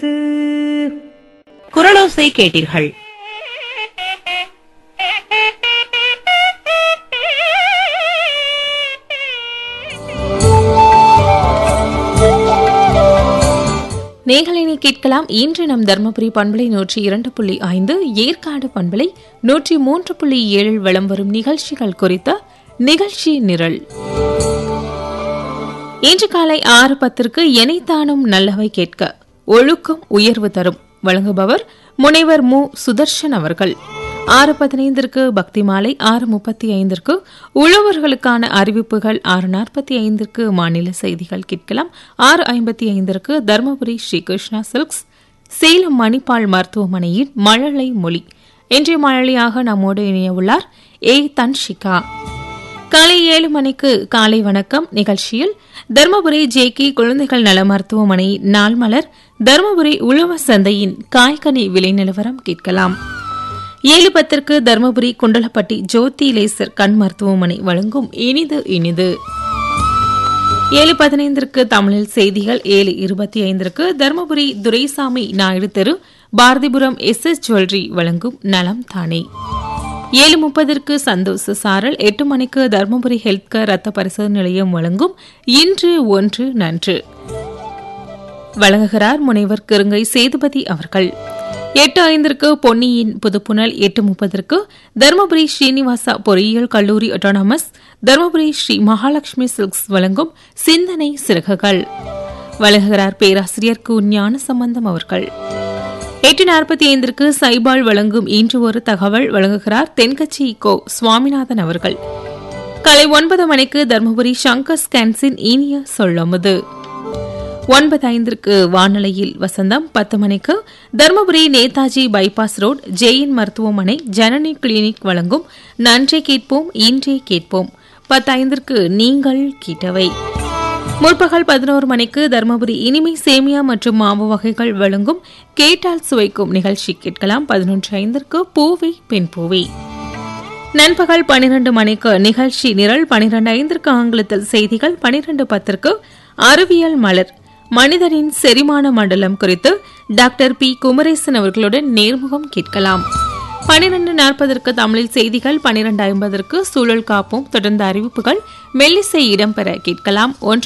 எடுத்து குரலோசை கேட்டீர்கள் நேர்களினை கேட்கலாம் இன்று நம் தர்மபுரி பண்பலை நூற்றி இரண்டு புள்ளி ஐந்து ஏற்காடு பண்பலை நூற்றி மூன்று புள்ளி ஏழில் வலம் வரும் நிகழ்ச்சிகள் குறித்த நிகழ்ச்சி நிரல் இன்று காலை ஆறு பத்திற்கு எனைத்தானும் நல்லவை கேட்க ஒழுக்கம் உயர்வு தரும் வழங்குபவர் முனைவர் மு சுதர்ஷன் அவர்கள் ஆறு பதினைந்திற்கு பக்தி மாலை ஆறு முப்பத்தி ஐந்திற்கு உழவர்களுக்கான அறிவிப்புகள் ஆறு நாற்பத்தி ஐந்திற்கு மாநில செய்திகள் கேட்கலாம் ஆறு ஐம்பத்தி ஐந்திற்கு தருமபுரி ஸ்ரீ கிருஷ்ணா சில்க்ஸ் சேலம் மணிப்பால் மருத்துவமனையின் மழலை மொழி இன்றைய மழலையாக நம்மோடு இணைய உள்ளார் ஏ தன்ஷிகா காலை ஏழு மணிக்கு காலை வணக்கம் நிகழ்ச்சியில் தருமபுரி ஜே கே குழந்தைகள் நல மருத்துவமனை நாள்மலர் தருமபுரி உழவர் சந்தையின் காய்கனி விலை நிலவரம் கேட்கலாம் ஏழு பத்திற்கு தருமபுரி குண்டலப்பட்டி ஜோதி லேசர் கண் மருத்துவமனை வழங்கும் இனிது இனிது ஏழு பதினைந்திற்கு தமிழில் செய்திகள் ஏழு இருபத்தி ஐந்திற்கு தருமபுரி துரைசாமி நாயுடு தெரு பாரதிபுரம் எஸ் எஸ் ஜுவல்லரி வழங்கும் நலம் தானே ஏழு முப்பதற்கு சந்தோஷ சாரல் எட்டு மணிக்கு தருமபுரி ஹெல்த் கேர் ரத்த பரிசோதனை நிலையம் வழங்கும் இன்று ஒன்று நன்று வழங்குகிறார் முனைவர் கிருங்கை சேதுபதி அவர்கள் எட்டு ஐந்திற்கு பொன்னியின் புதுப்புணல் எட்டு முப்பதற்கு தருமபுரி ஸ்ரீனிவாசா பொறியியல் கல்லூரி அட்டானமஸ் தருமபுரி ஸ்ரீ மகாலட்சுமி சில்க்ஸ் வழங்கும் சிந்தனை சிறகுகள் வழங்குகிறார் பேராசிரியர் கு ஞான சம்பந்தம் அவர்கள் எட்டு நாற்பத்தி ஐந்திற்கு சைபால் வழங்கும் இன்று ஒரு தகவல் வழங்குகிறார் தென்கட்சி கோ சுவாமிநாதன் அவர்கள் காலை ஒன்பது மணிக்கு தருமபுரி சங்கர் ஸ்கேன்ஸின் இனிய சொல்லமுது ஒன்பது ஐந்திற்கு வானொலியில் வசந்தம் பத்து மணிக்கு தருமபுரி நேதாஜி பைபாஸ் ரோட் ஜெயின் மருத்துவமனை ஜனனி கிளினிக் வழங்கும் நன்றே கேட்போம் இன்றே கேட்போம் பத்து ஐந்திற்கு நீங்கள் கேட்டவை முற்பகல் பதினோரு மணிக்கு தருமபுரி இனிமை சேமியா மற்றும் மாவு வகைகள் வழங்கும் கேட்டால் சுவைக்கும் நிகழ்ச்சி கேட்கலாம் பதினொன்று ஐந்திற்கு பூவை பெண் பூவை நண்பகல் பனிரெண்டு மணிக்கு நிகழ்ச்சி நிரல் பனிரெண்டு ஐந்திற்கு ஆங்கிலத்தில் செய்திகள் பனிரெண்டு பத்திற்கு அறிவியல் மலர் மனிதனின் செரிமான மண்டலம் குறித்து டாக்டர் பி குமரேசன் அவர்களுடன் நேர்முகம் கேட்கலாம் பனிரெண்டு நாற்பதற்கு தமிழில் செய்திகள் பனிரெண்டு ஐம்பதற்கு சூழல் காப்போம் தொடர்ந்த அறிவிப்புகள் மெல்லிசை இடம்பெற கேட்கலாம் ஒன்று